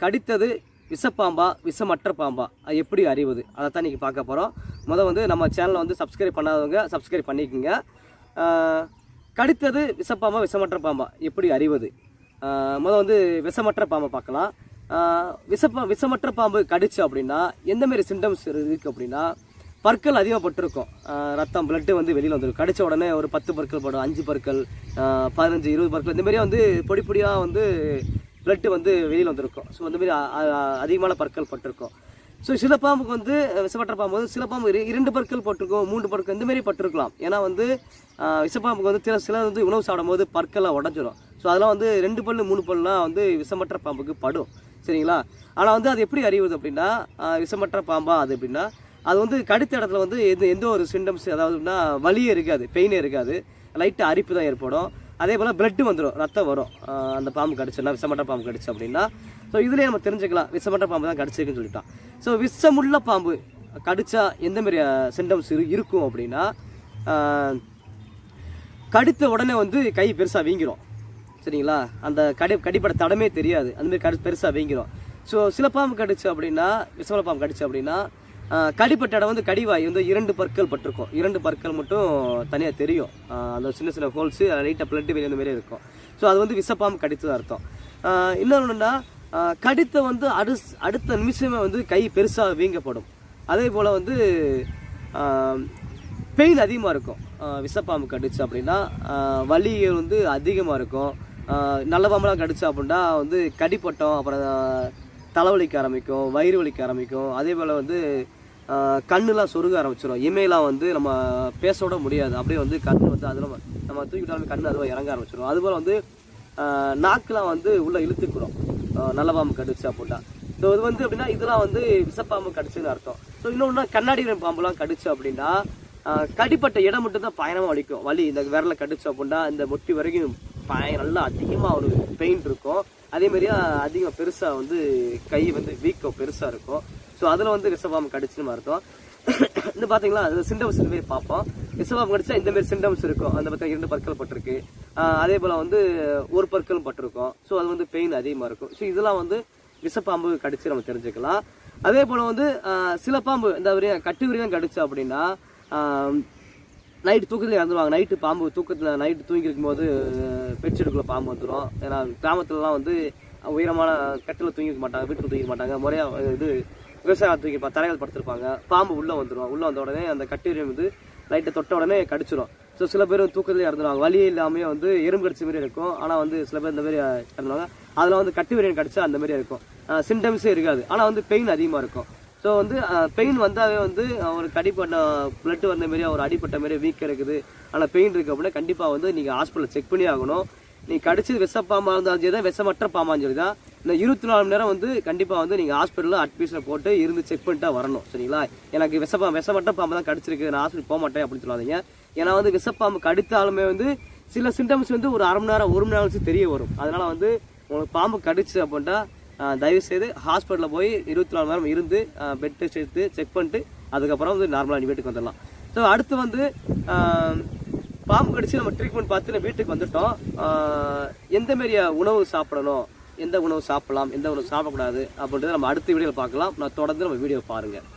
கடித்தது விஷப்பாம்பா விஷமற்ற பாம்பா அது எப்படி அறிவது அதை தான் இன்றைக்கி பார்க்க போகிறோம் முதல் வந்து நம்ம சேனலை வந்து சப்ஸ்கிரைப் பண்ணாதவங்க சப்ஸ்கிரைப் பண்ணிக்கோங்க ஆஹ் கடித்தது விஷப்பாம்பா விஷமற்ற பாம்பா எப்படி அறிவது ஆஹ் முதல் வந்து விஷமற்ற பாம்பை பார்க்கலாம் ஆஹ் விஷப்பா விஷமற்ற பாம்பு கடிச்சு அப்படின்னா எந்த மாதிரி சிம்டம்ஸ் இருக்குது அப்படின்னா பற்கள் அதிகமாக பட்டிருக்கும் ஆஹ் ரத்தம் பிளட்டு வந்து வெளியில் வந்துடும் கடிச்ச உடனே ஒரு பத்து பற்கள் படும் அஞ்சு பற்கள் ஆஹ் பதினஞ்சு இருபது பற்கள் இந்த மாதிரியே வந்து பொடி பொடியாக வந்து பிளட்டு வந்து வெளியில் வந்திருக்கும் ஸோ அந்த மாதிரி அ- அ- அதிகமான பற்கள் பட்டிருக்கும் ஸோ சில பாம்புக்கு வந்து அஹ், விஷப்பற்ற பாம்பு வந்து சில பாம்பு இரு- இரண்டு பற்கள் பட்டிருக்கும் மூன்று பற்கள் இந்த மாதிரி பட்டிருக்கலாம் ஏன்னா வந்து ஆஹ், விஷப்பாம்புக்கு வந்து சில சில வந்து உணவு சாப்பிடும் போது பற்கள்லாம் உடஞ்சிரும் ஸோ அதெல்லாம் வந்து ரெண்டு பல்லு மூணு பல்லாம் வந்து விஷமற்ற பாம்புக்கு படும் சரிங்களா ஆனால் வந்து அது எப்படி அறிவுது அப்படின்னா ஆஹ், விஷமற்ற பாம்பா அது அப்படின்னா அது வந்து கடித்த இடத்துல வந்து எந்த எந்த ஒரு சிம்டம்ஸ் அதாவதுன்னா வலியே இருக்காது பெயினே இருக்காது லைட்டாக அரிப்பு தான் ஏற்படும் அதே போல் பிளட்டு வந்துடும் ரத்தம் வரும் ஆஹ் அந்த பாம்பு கடிச்சுன்னா விஷமற்ற பாம்பு கடிச்சு அப்படின்னா ஸோ இதுலேயே நம்ம தெரிஞ்சுக்கலாம் விஷமற்ற பாம்பு தான் கடிச்சிருக்குன்னு சொல்லிட்டான் ஸோ விஷமுள்ள பாம்பு கடிச்சா எந்த மாதிரி சிம்டம்ஸ் இருக்கும் அப்படின்னா ஆஹ் கடித்த உடனே வந்து கை பெருசாக வீங்கிரும் சரிங்களா அந்த கடி கடிப்பட தடமே தெரியாது அந்த மாதிரி கடி பெருசாக வீங்கிரும் ஸோ சில பாம்பு கடிச்சு அப்படின்னா விஷமல பாம்பு கடிச்சு அப்படின்னா ஆஹ் கடிப்பட்ட இடம் வந்து கடிவாய் வந்து இரண்டு பற்கள் பட்டிருக்கும் இரண்டு பற்கள் மட்டும் தனியாக தெரியும் ஆஹ் அந்த சின்ன சின்ன ஹோல்ஸு லைட்டாக பிளட்டு வெளியே மாதிரி இருக்கும் ஸோ அது வந்து விஷப்பாம்பு கடித்தது அர்த்தம் ஆஹ் இன்னொன்றுன்னா ஆஹ் கடித்த வந்து அடு அடுத்த நிமிஷமே வந்து கை பெருசாக வீங்கப்படும் அதே போல் வந்து பெயின் அதிகமாக இருக்கும் ஆஹ் விஷப்பாம்பு கடிச்சு அப்படின்னா ஆஹ் வலி வந்து அதிகமாக இருக்கும் ஆஹ் நல்ல பாம்பெல்லாம் கடிச்சு அப்படின்னா வந்து கடிப்பட்டம் அப்புறம் ஆஹ் தலைவலிக்க ஆரம்பிக்கும் வயிறு வலிக்க ஆரம்பிக்கும் அதே போல் வந்து ஆஹ் கண்ணுலாம் சொருக ஆரம்பிச்சிடும் இமையெல்லாம் வந்து நம்ம பேச முடியாது அப்படியே வந்து கண் வந்து அதில் நம்ம தூக்கிட்டாலும் கண் அதுவாக இறங்க ஆரம்பிச்சிடும் அதுபோல் வந்து ஆஹ் நாக்குலாம் வந்து உள்ள இழுத்துக்கிறோம் ஆஹ் நல்ல பாம்பு கடிச்சு அப்படின்னா ஸோ இது வந்து அப்படின்னா இதெல்லாம் வந்து விஷப்பாம்பு கடிச்சுன்னு அர்த்தம் ஸோ இன்னொன்று கண்ணாடி பாம்புலாம் கடிச்சு அப்படின்னா ஆஹ் கடிப்பட்ட இடம் மட்டும் தான் பயணமாக வலிக்கும் வலி இந்த விரலை கடிச்சு அப்படின்னா இந்த முட்டி வரைக்கும் பய நல்லா அதிகமாக ஒரு பெயின் இருக்கும் அதே மாதிரியா அதிகம் பெருசாக வந்து கை வந்து வீக்கம் பெருசாக இருக்கும் ஸோ அதில் வந்து விஷப்பாம்பு கடிச்சுன்னு அர்த்தம் இந்த பார்த்தீங்களா அது சிண்டம்ஸ் இந்த மாதிரி பார்ப்போம் விஷப்பாம்பு கடிச்சா இந்த மாதிரி சிண்டம்ஸ் இருக்கும் அந்த பக்கம் இரண்டு பற்கள் பட்டிருக்கு ஆஹ் அதே போல் வந்து ஒரு பற்களும் பட்டிருக்கும் ஸோ அது வந்து பெயின் அதிகமாக இருக்கும் ஸோ இதெல்லாம் வந்து விஷப்பாம்பு கடிச்சு நம்ம தெரிஞ்சுக்கலாம் அதே போல் வந்து ஆஹ் சில பாம்பு இந்த வரையும் கட்டு விரியம் கடிச்சு அப்படின்னா நைட்டு தூக்கத்துல இறந்துருவாங்க நைட்டு பாம்பு தூக்கத்தில் நைட்டு தூங்கி இருக்கும்போது பெட்ஷீட்டுக்குள்ள பாம்பு வந்துடும் ஏன்னா கிராமத்துலலாம் வந்து உயரமான கட்டில் தூங்கிக்க மாட்டாங்க வீட்டுக்கு தூங்கிக்க மாட்டாங்க முறையாக இது விவசாயம் தூக்கிப்பாங்க தரைகள் படுத்திருப்பாங்க பாம்பு உள்ளே வந்துடும் உள்ளே வந்த உடனே அந்த கட்டுரியம் வந்து லைட்டை தொட்ட உடனே கடிச்சிடும் ஸோ சில பேர் தூக்கத்திலே இறந்துருவாங்க வலி இல்லாமல் வந்து எறும்பு கடிச்ச மாதிரி இருக்கும் ஆனால் வந்து சில பேர் இந்த மாதிரி இறந்துருவாங்க அதில் வந்து கட்டு விரியன் கடிச்சா அந்த மாதிரி இருக்கும் சிம்டம்ஸே இருக்காது ஆனால் வந்து பெயின் அதிகமாக இருக்கும் ஸோ வந்து பெயின் வந்தாவே வந்து ஒரு கடிப்பட்ட பிளட் வந்த மாரி ஒரு அடிப்பட்ட மாரி வீக் இருக்குது ஆனால் பெயின் இருக்கு அப்படின்னா கண்டிப்பாக வந்து நீங்கள் ஹாஸ்பிட்டல் செக் பண்ணி ஆகணும் நீ கடிச்சது விஷப்பாம்பா இருந்தாலும் சரி தான் விஷமற்ற பாம்பான்னு சொல்லி தான் இந்த இருபத்தி நாலு மணி நேரம் வந்து கண்டிப்பாக வந்து நீங்கள் ஹாஸ்பிட்டலில் அட்மிஷன் போட்டு இருந்து செக் பண்ணிட்டா வரணும் சரிங்களா எனக்கு விஷப்பா விஷமற்ற பாம்பு தான் கடிச்சிருக்கு நான் ஹாஸ்பிட்டல் போக மாட்டேன் அப்படின்னு சொல்லாதீங்க ஏன்னா வந்து விஷப்பாம்பு கடித்தாலுமே வந்து சில சிம்டம்ஸ் வந்து ஒரு அரை மணி நேரம் ஒரு மணி நேரம் கழிச்சு தெரிய வரும் அதனால வந்து உங்களுக்கு பாம்பு கடிச்சு அப்படின்ட்டா ஆஹ் தயவு செய்து ஹாஸ்பிட்டலில் போய் இருபத்தி நாலு மணி நேரம் இருந்து பெட் டெஸ்ட் எடுத்து செக் பண்ணிட்டு அதுக்கப்புறம் வந்து நார்மலாக நீ வீட்டுக்கு வந்துடலாம் ஸோ அடுத்து வந்து ஆஹ் பாம்பு கடிச்சு நம்ம ட்ரீட்மெண்ட் பார்த்து நம்ம வீட்டுக்கு வந்துட்டோம் ஆஹ் எந்த மாரி உணவு சாப்பிடணும் எந்த உணவு சாப்பிடலாம் எந்த உணவு சாப்பிடக்கூடாது அப்படின்றத நம்ம அடுத்த வீடியோவில் பார்க்கலாம் நான் தொடர்ந்து நம்ம வீடியோ பாருங்கள்